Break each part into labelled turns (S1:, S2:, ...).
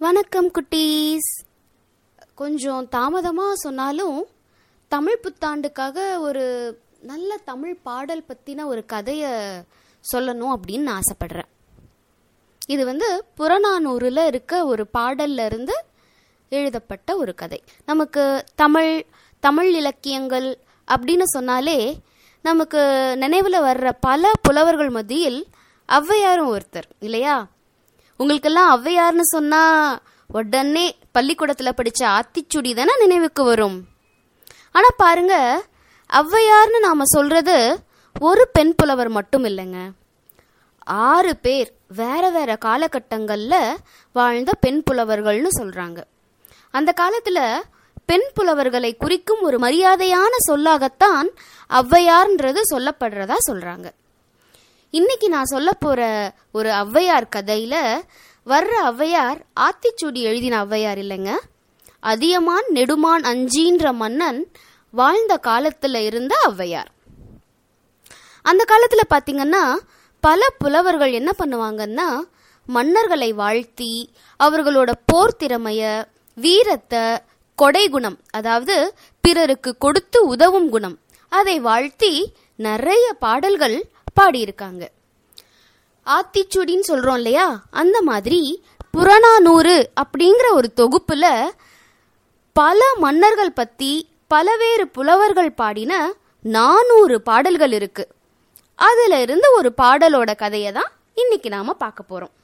S1: வணக்கம் குட்டீஸ் கொஞ்சம் தாமதமாக சொன்னாலும் தமிழ் புத்தாண்டுக்காக ஒரு நல்ல தமிழ் பாடல் பற்றின ஒரு கதையை சொல்லணும் அப்படின்னு நான் ஆசைப்படுறேன் இது வந்து புறநானூறில் இருக்க ஒரு பாடல்ல இருந்து எழுதப்பட்ட ஒரு கதை நமக்கு தமிழ் தமிழ் இலக்கியங்கள் அப்படின்னு சொன்னாலே நமக்கு நினைவில் வர்ற பல புலவர்கள் மத்தியில் ஔவையாரும் ஒருத்தர் இல்லையா உங்களுக்கெல்லாம் ஔவையார்னு சொன்னா உடனே பள்ளிக்கூடத்தில் படிச்ச ஆத்திச்சுடி தானே நினைவுக்கு வரும் ஆனா பாருங்க ஔவையார்னு நாம சொல்றது ஒரு பெண் புலவர் மட்டும் இல்லைங்க ஆறு பேர் வேற வேற காலகட்டங்கள்ல வாழ்ந்த பெண் புலவர்கள்னு சொல்றாங்க அந்த காலத்துல பெண் புலவர்களை குறிக்கும் ஒரு மரியாதையான சொல்லாகத்தான் ஔவையார்ன்றது சொல்லப்படுறதா சொல்றாங்க இன்னைக்கு நான் சொல்ல போற ஒரு ஔவையார் கதையில வர்ற ஔவையார் ஆத்திச்சூடி எழுதின ஔவையார் இல்லைங்க அதியமான் நெடுமான் அஞ்சின்ற மன்னன் வாழ்ந்த காலத்துல இருந்த ஔவையார் அந்த காலத்துல பாத்தீங்கன்னா பல புலவர்கள் என்ன பண்ணுவாங்கன்னா மன்னர்களை வாழ்த்தி அவர்களோட போர் திறமைய வீரத்தை கொடை குணம் அதாவது பிறருக்கு கொடுத்து உதவும் குணம் அதை வாழ்த்தி நிறைய பாடல்கள் பாடியிருக்காங்க ஆத்திச்சூடின்னு சொல்றோம் இல்லையா அந்த மாதிரி புறநானூறு அப்படிங்கிற ஒரு தொகுப்புல பல மன்னர்கள் பத்தி பலவேறு புலவர்கள் பாடின நானூறு பாடல்கள் இருக்கு அதுல இருந்து ஒரு பாடலோட கதையை தான் இன்னைக்கு நாம பார்க்க போறோம்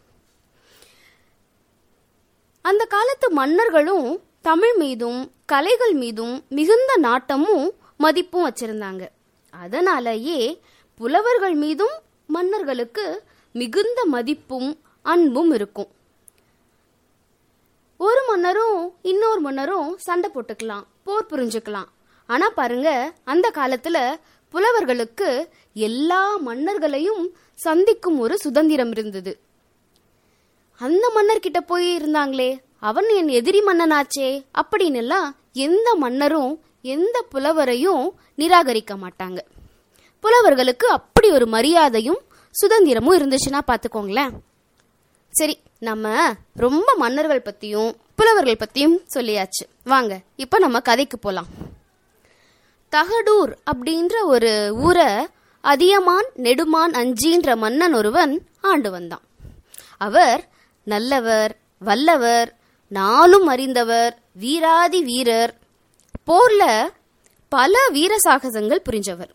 S1: அந்த காலத்து மன்னர்களும் தமிழ் மீதும் கலைகள் மீதும் மிகுந்த நாட்டமும் மதிப்பும் வச்சிருந்தாங்க அதனாலேயே புலவர்கள் மீதும் மன்னர்களுக்கு மிகுந்த மதிப்பும் அன்பும் இருக்கும் ஒரு மன்னரும் இன்னொரு மன்னரும் சண்டை போட்டுக்கலாம் போர் புரிஞ்சுக்கலாம் ஆனா பாருங்க அந்த காலத்துல புலவர்களுக்கு எல்லா மன்னர்களையும் சந்திக்கும் ஒரு சுதந்திரம் இருந்தது அந்த மன்னர் கிட்ட போய் இருந்தாங்களே அவன் என் எதிரி மன்னனாச்சே அப்படின்னு எல்லாம் எந்த மன்னரும் எந்த புலவரையும் நிராகரிக்க மாட்டாங்க புலவர்களுக்கு அப்படி ஒரு மரியாதையும் சுதந்திரமும் இருந்துச்சுன்னா பாத்துக்கோங்களேன் சரி நம்ம ரொம்ப மன்னர்கள் பத்தியும் புலவர்கள் பத்தியும் சொல்லியாச்சு வாங்க இப்ப நம்ம கதைக்கு போலாம் தகடூர் அப்படின்ற ஒரு ஊரை அதியமான் நெடுமான் அஞ்சின்ற மன்னன் ஒருவன் ஆண்டு வந்தான் அவர் நல்லவர் வல்லவர் நாளும் அறிந்தவர் வீராதி வீரர் போர்ல பல வீர சாகசங்கள் புரிஞ்சவர்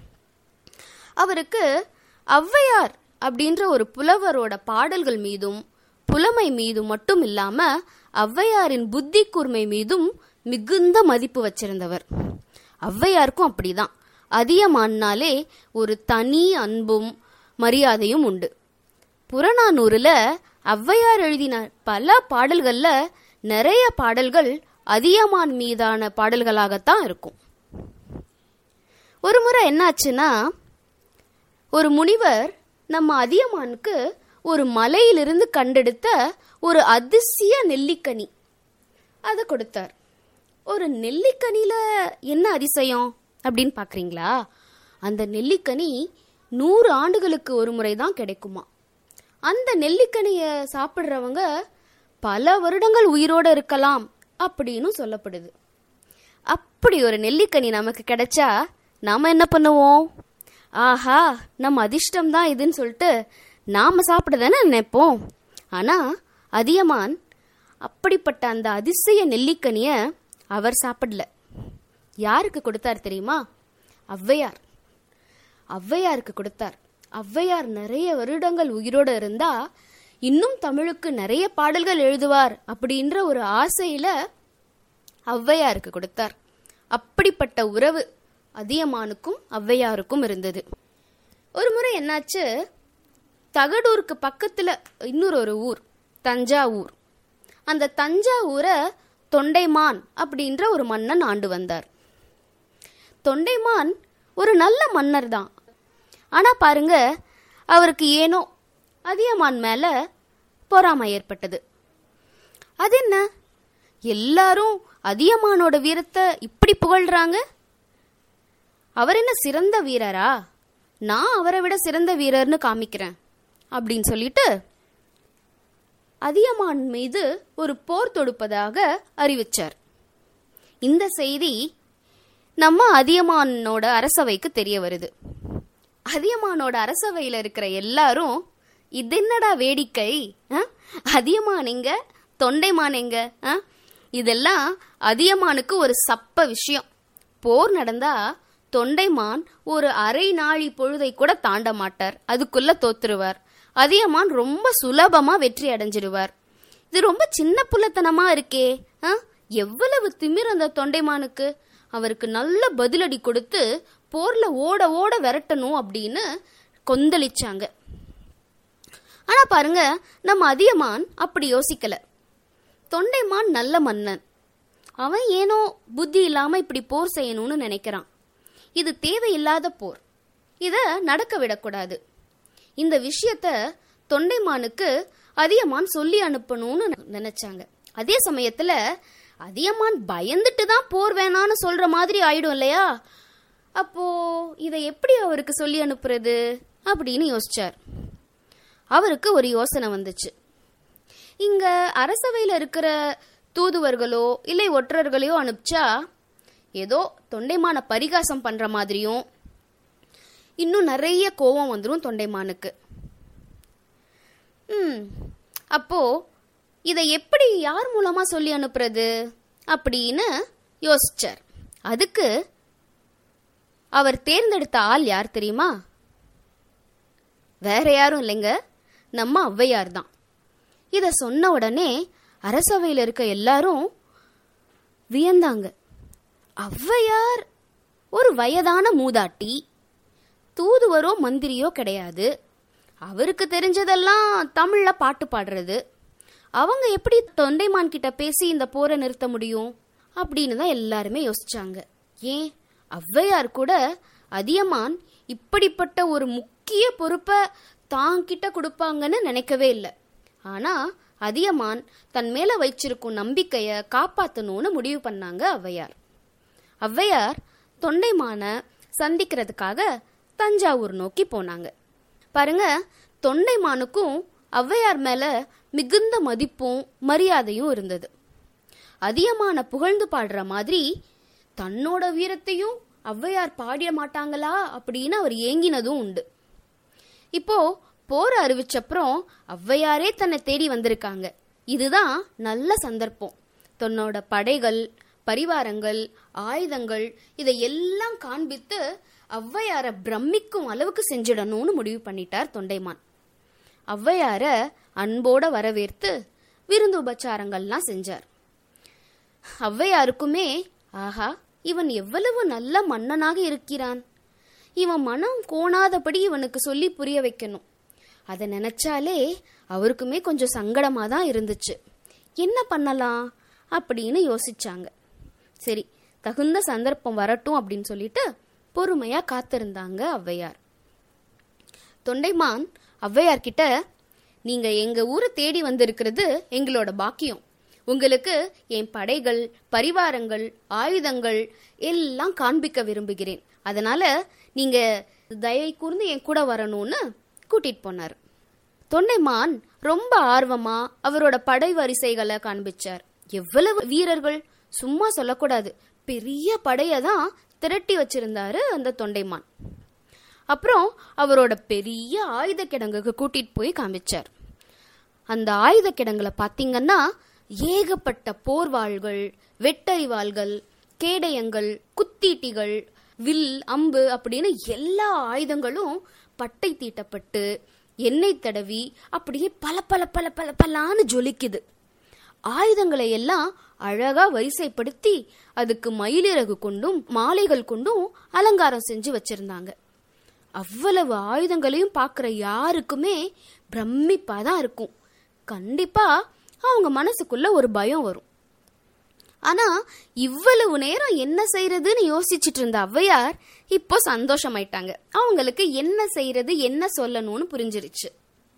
S1: அவருக்கு ஔவையார் அப்படின்ற ஒரு புலவரோட பாடல்கள் மீதும் புலமை மீதும் மட்டும் இல்லாம ஔவையாரின் புத்தி கூர்மை மீதும் மிகுந்த மதிப்பு வச்சிருந்தவர் ஔவையாருக்கும் அப்படிதான் அதியமானாலே ஒரு தனி அன்பும் மரியாதையும் உண்டு புறநானூறுல ஔவையார் எழுதின பல பாடல்கள்ல நிறைய பாடல்கள் அதியமான் மீதான பாடல்களாகத்தான் இருக்கும் ஒரு முறை என்னாச்சுன்னா ஒரு முனிவர் நம்ம அதியமானுக்கு ஒரு மலையிலிருந்து கண்டெடுத்த ஒரு அதிசய நெல்லிக்கனி அதை கொடுத்தார் ஒரு நெல்லிக்கனியில என்ன அதிசயம் அப்படின்னு பாக்குறீங்களா அந்த நெல்லிக்கனி நூறு ஆண்டுகளுக்கு ஒரு முறை தான் கிடைக்குமா அந்த நெல்லிக்கனிய சாப்பிட்றவங்க பல வருடங்கள் உயிரோட இருக்கலாம் அப்படின்னு சொல்லப்படுது அப்படி ஒரு நெல்லிக்கனி நமக்கு கிடைச்சா நாம என்ன பண்ணுவோம் ஆஹா நம்ம அதிர்ஷ்டம் தான் இதுன்னு சொல்லிட்டு நாம சாப்பிட தானே நினைப்போம் ஆனா அதியமான் அப்படிப்பட்ட அந்த அதிசய நெல்லிக்கனிய அவர் சாப்பிடல யாருக்கு கொடுத்தார் தெரியுமா ஔவையார் ஔவையாருக்கு கொடுத்தார் ஔவையார் நிறைய வருடங்கள் உயிரோட இருந்தா இன்னும் தமிழுக்கு நிறைய பாடல்கள் எழுதுவார் அப்படின்ற ஒரு ஆசையில ஔவையாருக்கு கொடுத்தார் அப்படிப்பட்ட உறவு அதியமானுக்கும் ஔவையாருக்கும் இருந்தது ஒரு முறை என்னாச்சு தகடூருக்கு பக்கத்துல இன்னொரு ஒரு ஊர் தஞ்சாவூர் அந்த தஞ்சாவூரை தொண்டைமான் அப்படின்ற ஒரு மன்னன் ஆண்டு வந்தார் தொண்டைமான் ஒரு நல்ல மன்னர் தான் ஆனா பாருங்க அவருக்கு ஏனோ அதியமான் மேல பொறாமை ஏற்பட்டது அது என்ன எல்லாரும் அதியமானோட வீரத்தை இப்படி புகழ்றாங்க அவர் என்ன சிறந்த வீரரா நான் அவரை விட சிறந்த வீரர்னு காமிக்கிறேன் அப்படின்னு சொல்லிட்டு அதியமான் மீது ஒரு போர் தொடுப்பதாக அறிவிச்சார் இந்த செய்தி நம்ம அதியமானோட அரசவைக்கு தெரிய வருது அதியமானோட அரசவையில் இருக்கிற எல்லாரும் இது என்னடா வேடிக்கை ஆ? அதியமான் எங்க தொண்டைமான் எங்க ஆ? இதெல்லாம் அதியமானுக்கு ஒரு சப்ப விஷயம் போர் நடந்தா தொண்டைமான் ஒரு அரை நாழி பொழுதை கூட தாண்ட மாட்டார் அதுக்குள்ள தோத்துருவார் அதியமான் ரொம்ப சுலபமா வெற்றி அடைஞ்சிடுவார் இது ரொம்ப சின்ன புள்ளத்தனமா இருக்கே ஆ? எவ்வளவு திமிர் அந்த தொண்டைமானுக்கு அவருக்கு நல்ல பதிலடி கொடுத்து போர்ல ஓட ஓட விரட்டணும் அப்படின்னு கொந்தளிச்சாங்க ஆனா பாருங்க நம்ம அதியமான் அப்படி யோசிக்கல தொண்டைமான் நல்ல மன்னன் அவன் ஏனோ புத்தி இல்லாம இப்படி போர் செய்யணும்னு நினைக்கிறான் இது தேவையில்லாத போர் இத நடக்க விடக்கூடாது இந்த விஷயத்த தொண்டைமானுக்கு அதியமான் சொல்லி அனுப்பணும்னு நினைச்சாங்க அதே சமயத்துல அதியமான் பயந்துட்டு தான் போர் வேணான்னு சொல்ற மாதிரி ஆயிடும் இல்லையா அப்போ இதை எப்படி அவருக்கு சொல்லி அனுப்புறது அப்படின்னு யோசிச்சார் அவருக்கு ஒரு யோசனை வந்துச்சு இங்க அரசவையில் இருக்கிற தூதுவர்களோ இல்லை ஒற்றர்களையோ அனுப்பிச்சா ஏதோ தொண்டைமான பரிகாசம் பண்ற மாதிரியும் இன்னும் நிறைய கோபம் வந்துடும் தொண்டைமானுக்கு ம் அப்போ இதை எப்படி யார் மூலமா சொல்லி அனுப்புறது அப்படின்னு யோசிச்சார் அதுக்கு அவர் தேர்ந்தெடுத்த ஆள் யார் தெரியுமா வேற யாரும் இல்லைங்க நம்ம ஔவையார் தான் இத சொன்ன உடனே அரசவையில் இருக்க எல்லாரும் வியந்தாங்க ஔவையார் ஒரு வயதான மூதாட்டி தூதுவரோ மந்திரியோ கிடையாது அவருக்கு தெரிஞ்சதெல்லாம் தமிழ்ல பாட்டு பாடுறது அவங்க எப்படி தொண்டைமான் கிட்ட பேசி இந்த போரை நிறுத்த முடியும் அப்படின்னு தான் எல்லாருமே யோசிச்சாங்க ஏன் ஔவையார் கூட அதியமான் இப்படிப்பட்ட ஒரு முக்கிய பொறுப்பை தாங்கிட்ட கொடுப்பாங்கன்னு நினைக்கவே இல்லை ஆனா அதியமான் தன் மேல வச்சிருக்கும் நம்பிக்கைய காப்பாத்தணும்னு முடிவு பண்ணாங்க ஔவையார் ஔவையார் தொண்டைமான சந்திக்கிறதுக்காக தஞ்சாவூர் நோக்கி போனாங்க பாருங்க தொண்டைமானுக்கும் ஔவையார் மேல மிகுந்த மதிப்பும் மரியாதையும் இருந்தது அதியமான புகழ்ந்து பாடுற மாதிரி தன்னோட வீரத்தையும் ஔவையார் பாடிய மாட்டாங்களா அப்படின்னு அவர் ஏங்கினதும் உண்டு இப்போ போர் அறிவிச்சப்புறம் ஔவையாரே தன்னை தேடி வந்திருக்காங்க இதுதான் நல்ல சந்தர்ப்பம் தன்னோட படைகள் பரிவாரங்கள் ஆயுதங்கள் இதை எல்லாம் காண்பித்து ஔவையார பிரமிக்கும் அளவுக்கு செஞ்சிடணும்னு முடிவு பண்ணிட்டார் தொண்டைமான் ஔவையார அன்போட வரவேற்று விருந்து உபச்சாரங்கள்லாம் செஞ்சார் ஔவையாருக்குமே ஆஹா இவன் எவ்வளவு நல்ல மன்னனாக இருக்கிறான் இவன் மனம் கோணாதபடி இவனுக்கு சொல்லி புரிய வைக்கணும் அதை நினைச்சாலே அவருக்குமே கொஞ்சம் சங்கடமா தான் இருந்துச்சு என்ன பண்ணலாம் அப்படின்னு யோசிச்சாங்க சரி தகுந்த சந்தர்ப்பம் வரட்டும் அப்படின்னு சொல்லிட்டு பொறுமையா காத்திருந்தாங்க ஔவையார் தொண்டைமான் ஔவையார் கிட்ட நீங்க எங்க ஊரை தேடி வந்திருக்கிறது எங்களோட பாக்கியம் உங்களுக்கு என் படைகள் பரிவாரங்கள் ஆயுதங்கள் எல்லாம் காண்பிக்க விரும்புகிறேன் அதனால நீங்க தயை கூர்ந்து என் கூட வரணும்னு கூட்டிட்டு போனார் தொண்டைமான் ரொம்ப ஆர்வமா அவரோட படை வரிசைகளை காண்பிச்சார் எவ்வளவு வீரர்கள் சும்மா சொல்லக்கூடாது பெரிய படைய தான் திரட்டி வச்சிருந்தாரு அந்த தொண்டைமான் அப்புறம் அவரோட பெரிய ஆயுத கிடங்குக்கு கூட்டிட்டு போய் காமிச்சார் அந்த ஆயுத கிடங்குல பாத்தீங்கன்னா ஏகப்பட்ட போர்வாள்கள் வெட்டறிவாள்கள் கேடயங்கள் குத்தீட்டிகள் வில் அம்பு அப்படின்னு எல்லா ஆயுதங்களும் பட்டை தீட்டப்பட்டு எண்ணெய் தடவி அப்படியே பல பல பல பல பலான்னு ஜொலிக்குது ஆயுதங்களை எல்லாம் அழகா வரிசைப்படுத்தி அதுக்கு மயிலிறகு கொண்டும் மாலைகள் கொண்டும் அலங்காரம் செஞ்சு வச்சிருந்தாங்க அவ்வளவு ஆயுதங்களையும் பார்க்குற யாருக்குமே பிரமிப்பா தான் இருக்கும் கண்டிப்பா அவங்க மனசுக்குள்ள ஒரு பயம் வரும் ஆனா இவ்வளவு நேரம் என்ன செய்யறதுன்னு யோசிச்சுட்டு இருந்த ஔவையார் இப்போ சந்தோஷமாயிட்டாங்க அவங்களுக்கு என்ன செய்யறது என்ன சொல்லணும்னு புரிஞ்சிருச்சு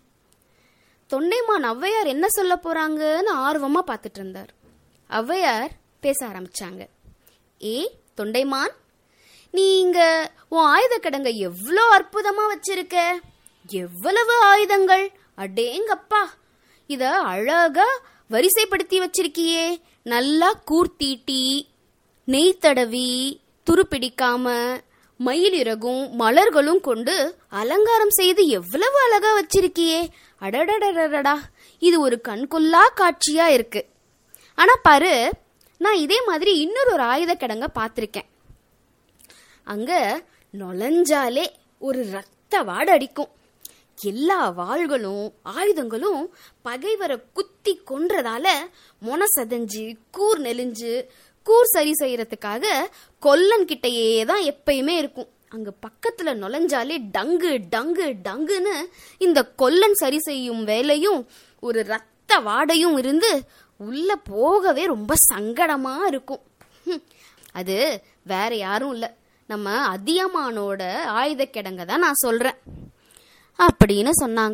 S1: தொண்டைமான் ஔவையார் என்ன சொல்ல போறாங்கன்னு ஆர்வமா பார்த்துட்டு இருந்தார் ஔவையார் பேச ஆரம்பிச்சாங்க ஏ தொண்டைமான் நீங்க உன் ஆயுத கிடங்க எவ்வளோ அற்புதமா வச்சிருக்க எவ்வளவு ஆயுதங்கள் அடேங்கப்பா இத அழகா வரிசைப்படுத்தி வச்சிருக்கியே நல்லா கூர்த்தீட்டி நெய் தடவி துருப்பிடிக்காம மயிலிறகும் மலர்களும் கொண்டு அலங்காரம் செய்து எவ்வளவு அழகா வச்சிருக்கியே அடடடடடா இது ஒரு கண்கொள்ளா காட்சியா இருக்கு ஆனா பாரு நான் இதே மாதிரி இன்னொரு ஒரு ஆயுத கிடங்க பார்த்திருக்கேன் அங்க நுழைஞ்சாலே ஒரு ரத்த வாடை அடிக்கும் எல்லா வாள்களும் ஆயுதங்களும் பகைவரை குத்தி கொன்றதால மொன சதஞ்சு கூர் நெலிஞ்சு கூர் சரி செய்யறதுக்காக கொல்லன் கிட்டயே தான் எப்பயுமே இருக்கும் அங்க பக்கத்துல நுழைஞ்சாலே டங்கு டங்கு டங்குன்னு இந்த கொல்லன் சரி செய்யும் வேலையும் ஒரு ரத்த வாடையும் இருந்து உள்ள போகவே ரொம்ப சங்கடமா இருக்கும் ஹம், அது வேற யாரும் இல்ல நம்ம அதியமானோட ஆயுத கிடங்க தான் நான் சொல்றேன் அப்படின்னு சொன்னாங்க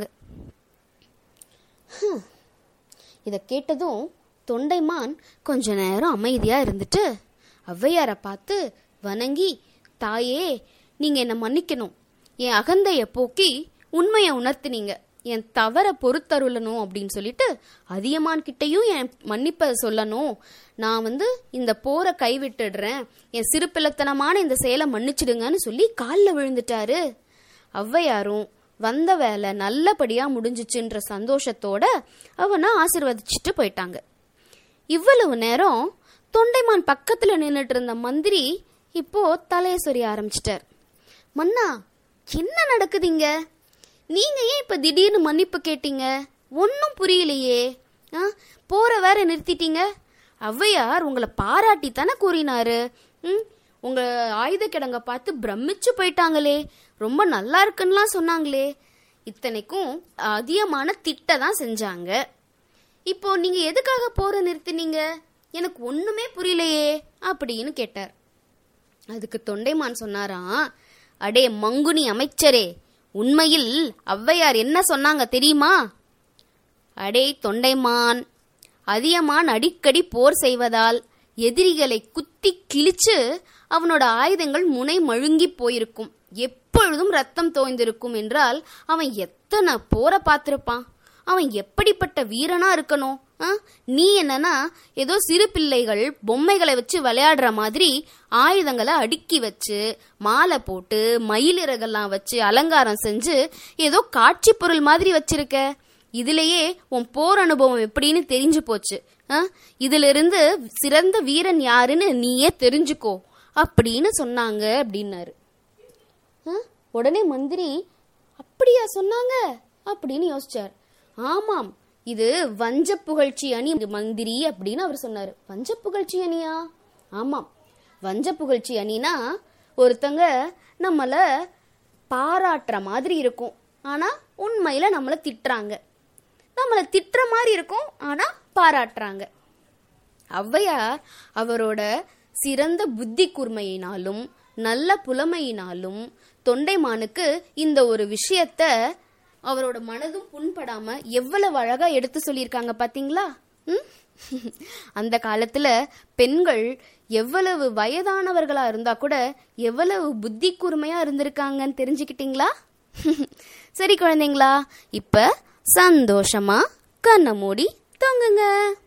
S1: ஹம். இத கேட்டதும் தொண்டைமான் கொஞ்ச நேரம் அமைதியா இருந்துட்டு ஔவையாரை பார்த்து வணங்கி தாயே நீங்க என்ன மன்னிக்கணும் என் அகந்தைய போக்கி உண்மையை உணர்த்தினீங்க என் தவற பொறுத்தருளணும் அப்படின்னு சொல்லிட்டு அதியமான் கிட்டயும் என் மன்னிப்பை சொல்லணும் நான் வந்து இந்த போரை கைவிட்டுடுறேன் என் சிறுபிள்ளத்தனமான இந்த செயலை மன்னிச்சிடுங்கன்னு சொல்லி காலில் விழுந்துட்டாரு ஔவையாரும் வந்த வேலை நல்லபடியா முடிஞ்சிச்சுன்ற சந்தோஷத்தோட அவனை ஆசிர்வதிச்சுட்டு போயிட்டாங்க இவ்வளவு நேரம் தொண்டைமான் பக்கத்துல நின்னுட்டு இருந்த மந்திரி இப்போ தலைய சொரிய ஆரம்பிச்சிட்டார் மன்னா என்ன நடக்குதுங்க நீங்க ஏன் இப்ப திடீர்னு மன்னிப்பு கேட்டீங்க ஒன்னும் புரியலையே ஆ, போற வேற நிறுத்திட்டீங்க ஔவையார் உங்களை பாராட்டி தானே கூறினாரு ம் உங்க ஆயுத கிடங்க பார்த்து பிரமிச்சு போயிட்டாங்களே ரொம்ப நல்லா இருக்குன்னுலாம் சொன்னாங்களே இத்தனைக்கும் அதிகமான திட்ட தான் செஞ்சாங்க இப்போ நீங்க எதுக்காக போற நிறுத்தினீங்க எனக்கு ஒண்ணுமே புரியலையே அப்படின்னு கேட்டார் அதுக்கு தொண்டைமான் சொன்னாராம் அடே மங்குனி அமைச்சரே உண்மையில் ஔவையார் என்ன சொன்னாங்க தெரியுமா அடே தொண்டைமான் அதியமான் அடிக்கடி போர் செய்வதால் எதிரிகளை குத்தி கிழிச்சு அவனோட ஆயுதங்கள் முனை மழுங்கி போயிருக்கும் எப்பொழுதும் ரத்தம் தோய்ந்திருக்கும் என்றால் அவன் எத்தனை போரை பார்த்திருப்பான் அவன் எப்படிப்பட்ட வீரனா இருக்கணும் ஆ? நீ என்னன்னா ஏதோ சிறு பிள்ளைகள் பொம்மைகளை வச்சு விளையாடுற மாதிரி ஆயுதங்களை அடுக்கி வச்சு மாலை போட்டு மயிலிறகெல்லாம் வச்சு அலங்காரம் செஞ்சு ஏதோ காட்சி பொருள் மாதிரி வச்சிருக்க இதுலயே உன் போர் அனுபவம் எப்படின்னு தெரிஞ்சு போச்சு ஆ? இதுல இருந்து சிறந்த வீரன் யாருன்னு நீயே தெரிஞ்சுக்கோ அப்படின்னு சொன்னாங்க அப்படின்னாரு ஆ? உடனே மந்திரி அப்படியா சொன்னாங்க அப்படின்னு யோசிச்சார் ஆமாம் இது வஞ்ச புகழ்ச்சி அணி மந்திரி அப்படின்னு அவர் சொன்னாரு வஞ்ச புகழ்ச்சி அணியா ஆமாம் வஞ்ச புகழ்ச்சி அணினா ஒருத்தங்க நம்மள பாராட்டுற மாதிரி இருக்கும் ஆனா உண்மையில நம்மள திட்டுறாங்க நம்மள திட்டுற மாதிரி இருக்கும் ஆனா பாராட்டுறாங்க ஔவையார் அவரோட சிறந்த புத்தி கூர்மையினாலும் நல்ல புலமையினாலும் தொண்டைமானுக்கு இந்த ஒரு விஷயத்த அவரோட மனதும் புண்படாம எவ்வளவு அழகா எடுத்து சொல்லியிருக்காங்க பாத்தீங்களா ம்? அந்த காலத்துல பெண்கள் எவ்வளவு வயதானவர்களா இருந்தா கூட எவ்வளவு புத்தி கூர்மையா இருந்திருக்காங்கன்னு தெரிஞ்சுக்கிட்டீங்களா சரி குழந்தைங்களா இப்ப சந்தோஷமா கண்ணை மூடி தூங்குங்க